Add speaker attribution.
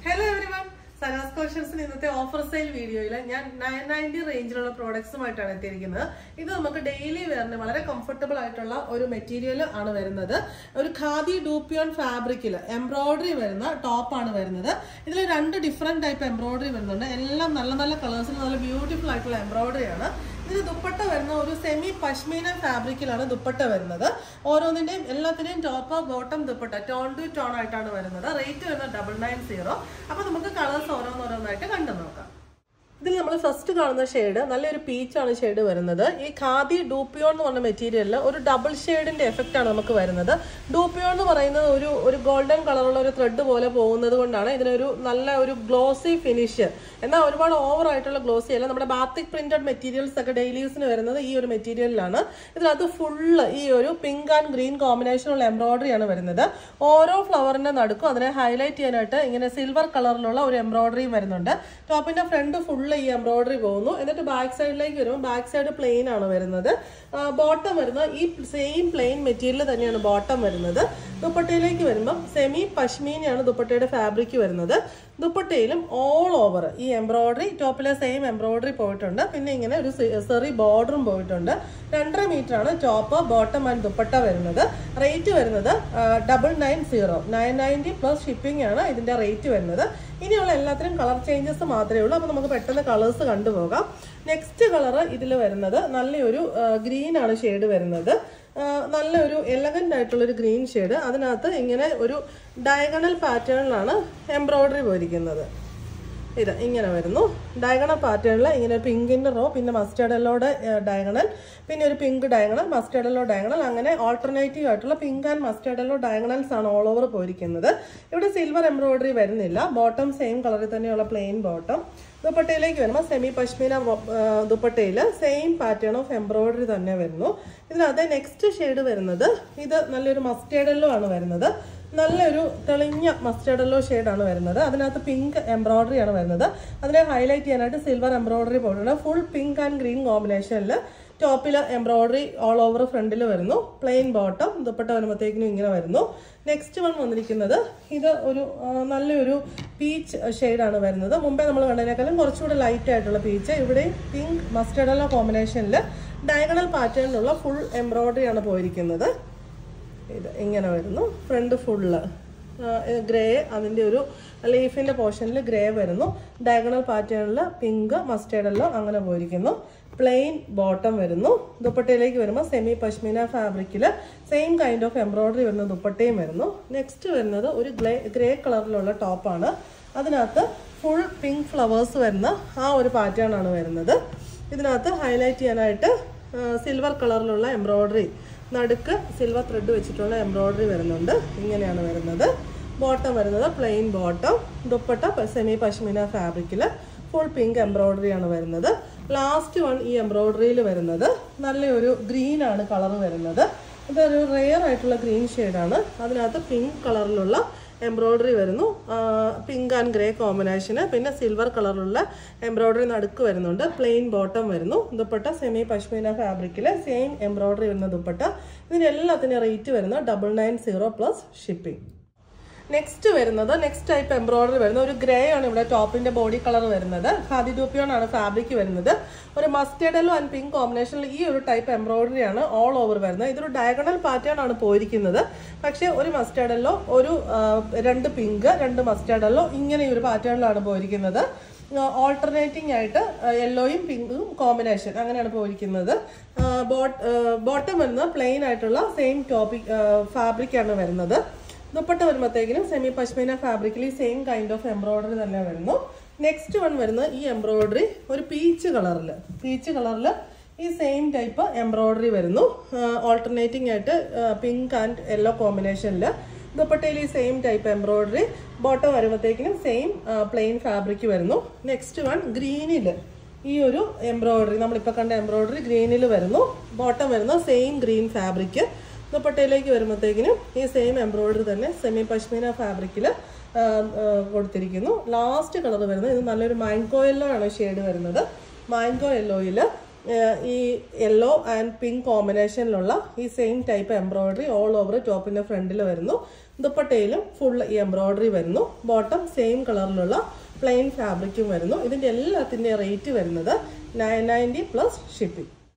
Speaker 1: hello everyone Sana's കളക്ഷൻസിന് ഇന്നത്തെ offer sale വീഡിയോയിൽ ഞാൻ നയൻ നയൻറ്റി റേഞ്ചിലുള്ള പ്രോഡക്ട്സുമായിട്ടാണ് എത്തിയിരിക്കുന്നത് ഇത് നമുക്ക് ഡെയിലി വെയറിന് വളരെ കംഫർട്ടബിൾ ആയിട്ടുള്ള ഒരു മെറ്റീരിയൽ ആണ് വരുന്നത് ഒരു ഖാദി ഡൂപ്പിയോൺ ഫാബ്രിക്കിൽ എംബ്രോയിഡറി വരുന്ന ടോപ്പാണ് വരുന്നത് ഇതിൽ രണ്ട് ഡിഫറെന്റ് ടൈപ്പ് എംബ്രോയിഡറി വരുന്നുണ്ട് എല്ലാം നല്ല നല്ല കളേഴ്സിൽ നല്ല ബ്യൂട്ടിഫുൾ ആയിട്ടുള്ള എംബ്രോയിഡറി ആണ് ഇത് ദുപ്പട്ട വരുന്ന ഒരു സെമി പശ്മീന ഫാബ്രിക്കിലാണ് ദുപ്പട്ട വരുന്നത് ഓരോന്നിന്റെയും എല്ലാത്തിന്റെയും top bottom dupatta tone to tone ആയിട്ടാണ് വരുന്നത് റേറ്റ് വരുന്നത് ഡബിൾ നയൻ സീറോ അപ്പൊ നമുക്ക് കളേഴ്സ് ഓരോന്നോരോന്നായിട്ട് കണ്ടു നോക്കാം ഇതിൽ നമ്മൾ ഫസ്റ്റ് കാണുന്ന ഷെയ്ഡ് നല്ലൊരു പീച്ചാണ് ഷെയ്ഡ് വരുന്നത് ഈ ഖാദി ഡൂപ്പിയോൺ എന്ന് പറഞ്ഞ മെറ്റീരിയലിൽ ഒരു ഡബിൾ ഷെയ്ഡിന്റെ എഫക്റ്റ് ആണ് നമുക്ക് വരുന്നത് ഡൂപ്പിയോൺ എന്ന് പറയുന്നത് ഒരു ഒരു ഗോൾഡൻ കളറുള്ള ഒരു ത്രെഡ് പോലെ പോകുന്നത് കൊണ്ടാണ് ഇതിനൊരു നല്ല ഒരു ഗ്ലോസി ഫിനിഷ് എന്നാൽ ഒരുപാട് ഓവർ ആയിട്ടുള്ള ഗ്ലോസി അല്ല നമ്മുടെ ബാത്തിക് പ്രിന്റഡ് മെറ്റീരിയൽസ് ഒക്കെ ഡെയിലി യൂസിന് വരുന്നത് ഈ ഒരു മെറ്റീരിയലിലാണ് ഇതിനകത്ത് ഫുള്ള് ഈ ഒരു പിങ്ക് ആൻഡ് ഗ്രീൻ കോമ്പിനേഷനുള്ള എംബ്രോയിഡറി ആണ് വരുന്നത് ഓരോ ഫ്ലവറിന്റെ നടുക്കും അതിനെ ഹൈലൈറ്റ് ചെയ്യാനായിട്ട് ഇങ്ങനെ സിൽവർ കളറിലുള്ള ഒരു എംബ്രോയിഡറിയും വരുന്നുണ്ട് ടോപ്പിന്റെ ഫ്രണ്ട് ഫുള്ള് ഈ എംബ്രോയിഡറി പോകുന്നു എന്നിട്ട് ബാക്ക് സൈഡിലേക്ക് വരുമ്പോൾ ബാക്ക് സൈഡ് പ്ലെയിൻ ആണ് വരുന്നത് ബോട്ടം വരുന്ന ഈ സെയിം പ്ലെയിൻ മെറ്റീരിയൽ തന്നെയാണ് ബോട്ടം വരുന്നത് ദുപ്പട്ടയിലേക്ക് വരുമ്പം സെമി പശ്മീനയാണ് ദുപ്പട്ടയുടെ ഫാബ്രിക് വരുന്നത് ദുപ്പട്ടയിലും ഓൾ ഓവർ ഈ എംബ്രോയിഡറി ടോപ്പിലെ സെയിം എംബ്രോയിഡറി പോയിട്ടുണ്ട് പിന്നെ ഇങ്ങനെ ഒരു സെറി ബോർഡറും പോയിട്ടുണ്ട് രണ്ടര മീറ്റർ ആണ് ടോപ്പ് ബോട്ടം ആൻഡ് ദുപ്പട്ട വരുന്നത് റേറ്റ് വരുന്നത് double nine zero nine ninety plus shipping ആണ് ഇതിന്റെ റേറ്റ് വരുന്നത് ഇനിയുള്ള എല്ലാത്തിനും കളർ ചേഞ്ചസ് മാത്രമേ ഉള്ളൂ അപ്പോൾ നമുക്ക് പെട്ടെന്ന് കളേഴ്സ് കണ്ടുപോകാം നെക്സ്റ്റ് കളർ ഇതിൽ വരുന്നത് നല്ലൊരു ഗ്രീൻ ആണ് ഷെയ്ഡ് വരുന്നത് നല്ലൊരു എലഗൻ്റ് ആയിട്ടുള്ള ഒരു ഗ്രീൻ ഷെയ്ഡ് അതിനകത്ത് ഇങ്ങനെ ഒരു ഡയഗണൽ പാറ്റേണിലാണ് എംബ്രോയിഡറി പോയിരിക്കുന്നത് ഇത് ഇങ്ങനെ വരുന്നു ഡയഗണൽ പാറ്റേണിൽ ഇങ്ങനെ പിങ്കിൻ്റെ റോ പിന്നെ മസ്റ്റേർഡ് യെല്ലോയുടെ ഡയഗണൽ പിന്നെ ഒരു pink diagonal mustard yellow diagonal അങ്ങനെ ഓൾട്ടർനേറ്റീവ് ആയിട്ടുള്ള pink and mustard yellow diagonals ആണ് ഓൾ ഓവർ പോയിരിക്കുന്നത് ഇവിടെ സിൽവർ എംബ്രോയിഡറി വരുന്നില്ല ബോട്ടം സെയിം കളറിൽ തന്നെയുള്ള പ്ലെയിൻ ബോട്ടം ദുപ്പട്ടയിലേക്ക് വരുമ്പോൾ സെമി പശ്മീന ദുപ്പട്ടയിൽ സെയിം പാറ്റേൺ ഓഫ് എംബ്രോയിഡറി തന്നെ വരുന്നു ഇതിനകത്ത് നെക്സ്റ്റ് ഷെയ്ഡ് വരുന്നത് ഇത് നല്ലൊരു മസ്റ്റേർഡ് യെല്ലോ ആണ് വരുന്നത് നല്ലൊരു തെളിഞ്ഞ മസ്റ്റേർഡ് യെല്ലോ ഷെയ്ഡാണ് വരുന്നത് അതിനകത്ത് പിങ്ക് എംബ്രോയിഡറി ആണ് വരുന്നത് അതിനെ ഹൈലൈറ്റ് ചെയ്യാനായിട്ട് സിൽവർ എംബ്രോയിഡറി പോയിട്ടുണ്ട് ഫുൾ പിങ്ക് ആൻഡ് ഗ്രീൻ കോമ്പിനേഷനിൽ ടോപ്പിൽ എംബ്രോയിഡറി ഓൾ ഓവർ ഫ്രണ്ടിൽ വരുന്നു പ്ലെയിൻ ബോട്ടം ദുപ്പട്ട വരുമ്പോഴത്തേക്കിനും ഇങ്ങനെ വരുന്നു നെക്സ്റ്റ് വൺ വന്നിരിക്കുന്നത് ഇത് ഒരു നല്ലൊരു പീച്ച് ഷെയ്ഡാണ് വരുന്നത് മുമ്പേ നമ്മൾ കണ്ടതിനേക്കാളും കുറച്ചുകൂടെ ലൈറ്റ് ആയിട്ടുള്ള പീച്ച് ഇവിടെ പിങ്ക് മസ്റ്റേർഡ് യെല്ലോ കോമ്പിനേഷനിൽ ഡയഗണൽ പാറ്റേണിലുള്ള ഫുൾ എംബ്രോയിഡറി ആണ് പോയിരിക്കുന്നത് ഇത് ഇങ്ങനെ വരുന്നു ഫ്രണ്ട് ഫുള്ള് ഗ്രേ അതിൻ്റെ ഒരു ലീഫിൻ്റെ പോർഷനിൽ ഗ്രേ വരുന്നു ഡയഗണൽ പാറ്റേണിൽ പിങ്ക് മസ്റ്റേർഡ് എല്ലോ അങ്ങനെ പോയിരിക്കുന്നു പ്ലെയിൻ ബോട്ടം വരുന്നു ദുപ്പട്ടയിലേക്ക് വരുമ്പോൾ സെമി പശ്മീന ഫാബ്രിക്കിൽ സെയിം കൈൻഡ് ഓഫ് എംബ്രോയിഡറി വരുന്ന ദുപ്പട്ടയും വരുന്നു നെക്സ്റ്റ് വരുന്നത് ഒരു ഗ്രേ ഗ്രേ കളറിലുള്ള ടോപ്പാണ് അതിനകത്ത് ഫുൾ പിങ്ക് ഫ്ലവേഴ്സ് വരുന്ന ആ ഒരു പാറ്റേൺ ആണ് വരുന്നത് ഇതിനകത്ത് ഹൈലൈറ്റ് ചെയ്യാനായിട്ട് സിൽവർ കളറിലുള്ള എംബ്രോയിഡറി നടുക്ക് സിൽവർ ത്രെഡ് വെച്ചിട്ടുള്ള എംബ്രോയിഡറി വരുന്നുണ്ട് ഇങ്ങനെയാണ് വരുന്നത് ബോട്ടം വരുന്നത് plain bottom dupatta semi pashmina ഫാബ്രിക്കിൽ ഫുൾ പിങ്ക് എംബ്രോയിഡറി ആണ് വരുന്നത് ലാസ്റ്റ് വൺ ഈ എംബ്രോയിഡറിയിൽ വരുന്നത് നല്ലൊരു ഗ്രീൻ ആണ് കളർ വരുന്നത് ഇതൊരു റെയർ ആയിട്ടുള്ള ഗ്രീൻ ഷെയ്ഡാണ് അതിനകത്ത് പിങ്ക് കളറിലുള്ള എംബ്രോയിഡറി വരുന്നു പിങ്ക് ആൻഡ് ഗ്രേ കോമ്പിനേഷന് പിന്നെ സിൽവർ കളറിലുള്ള എംബ്രോയിഡറി നടുക്ക് വരുന്നുണ്ട് പ്ലെയിൻ ബോട്ടം വരുന്നു ദുപ്പട്ട സെമി പശ്മീന ഫാബ്രിക്കിൽ സെയിം എംബ്രോയിഡറി വരുന്ന ദുപ്പട്ട ഇതിന് എല്ലാത്തിനും റേറ്റ് വരുന്നത് double nine zero plus shipping next വരുന്നത് നെക്സ്റ്റ് ടൈപ്പ് എംബ്രോയിഡറി വരുന്നത് ഒരു ഗ്രേ ആണ് ഇവിടെ ടോപ്പിന്റെ ബോഡി കളർ വരുന്നത് ഖാദി ഡൂപ്പിയോൺ ആണ് ഫാബ്രിക് വരുന്നത് ഒരു മസ്റ്റേർഡ് യെല്ലോ ആൻഡ് പിങ്ക് കോമ്പിനേഷനിൽ ഈ ഒരു ടൈപ്പ് എംബ്രോയിഡറി ആണ് ഓൾ ഓവർ വരുന്നത് ഇതൊരു ഡയഗണൽ പാറ്റേൺ ആണ് പോയിരിക്കുന്നത് പക്ഷേ ഒരു മസ്റ്റേർഡ് യെല്ലോ ഒരു രണ്ട് പിങ്ക് രണ്ട് മസ്റ്റേർഡ് യെല്ലോ ഇങ്ങനെ ഒരു പാറ്റേണിലാണ് പോയിരിക്കുന്നത് ഓൾട്ടർനേറ്റിംഗ് ആയിട്ട് യെല്ലോയും പിങ്കും കോമ്പിനേഷൻ അങ്ങനെയാണ് പോയിരിക്കുന്നത് ബോട്ടം വരുന്നത് പ്ലെയിൻ ആയിട്ടുള്ള സെയിം ടോപ്പിക് ഫാബ്രിക് ആണ് വരുന്നത് ദുപ്പട്ട വരുമ്പോഴത്തേക്കിനും സെമി പശ്മീന ഫാബ്രിക്കിൽ സെയിം കൈൻഡ് ഓഫ് എംബ്രോയിഡറി തന്നെ വരുന്നു നെക്സ്റ്റ് വൺ വരുന്നത് ഈ എംബ്രോയിഡറി ഒരു പീച്ച് കളറിൽ പീച്ച് കളറിൽ ഈ സെയിം ടൈപ്പ് എംബ്രോയിഡറി വരുന്നു ഓൾട്ടർനേറ്റിംഗ് ആയിട്ട് പിങ്ക് ആൻഡ് യെല്ലോ കോമ്പിനേഷനിൽ ദുപ്പട്ടയിൽ ഈ സെയിം ടൈപ്പ് എംബ്രോയിഡറി ബോട്ടം വരുമ്പോഴത്തേക്കിനും സെയിം പ്ലെയിൻ ഫാബ്രിക് വരുന്നു നെക്സ്റ്റ് വൺ ഗ്രീനിൽ ഈ ഒരു എംബ്രോയിഡറി നമ്മളിപ്പോൾ കണ്ട എംബ്രോയിഡറി ഗ്രീനിൽ വരുന്നു ബോട്ടം വരുന്ന സെയിം ഗ്രീൻ ഫാബ്രിക് ദുപ്പട്ടയിലേക്ക് വരുമ്പോഴത്തേക്കിനും ഈ സെയിം എംബ്രോയിഡറി തന്നെ സെമി പശ്മീന ഫാബ്രിക്കിൽ കൊടുത്തിരിക്കുന്നു ലാസ്റ്റ് കളർ വരുന്നത് ഇത് നല്ലൊരു മാങ്കോ യെല്ലോ ആണ് ഷെയ്ഡ് വരുന്നത് മാങ്കോ യെല്ലോയിൽ ഏഹ്, ഈ യെല്ലോ ആൻഡ് പിങ്ക് കോമ്പിനേഷനിലുള്ള ഈ same type embroidery all over ടോപ്പിന്റെ ഫ്രണ്ടിൽ വരുന്നു ദുപ്പട്ടയിലും ഫുൾ ഈ എംബ്രോയിഡറി വരുന്നു ബോട്ടം സെയിം കളറിലുള്ള പ്ലെയിൻ ഫാബ്രിക്കും വരുന്നു ഇതിന്റെ എല്ലാത്തിന്റെ റേറ്റ് വരുന്നത് നയൻ നയൻറ്റി പ്ലസ് ഷിപ്പിംഗ്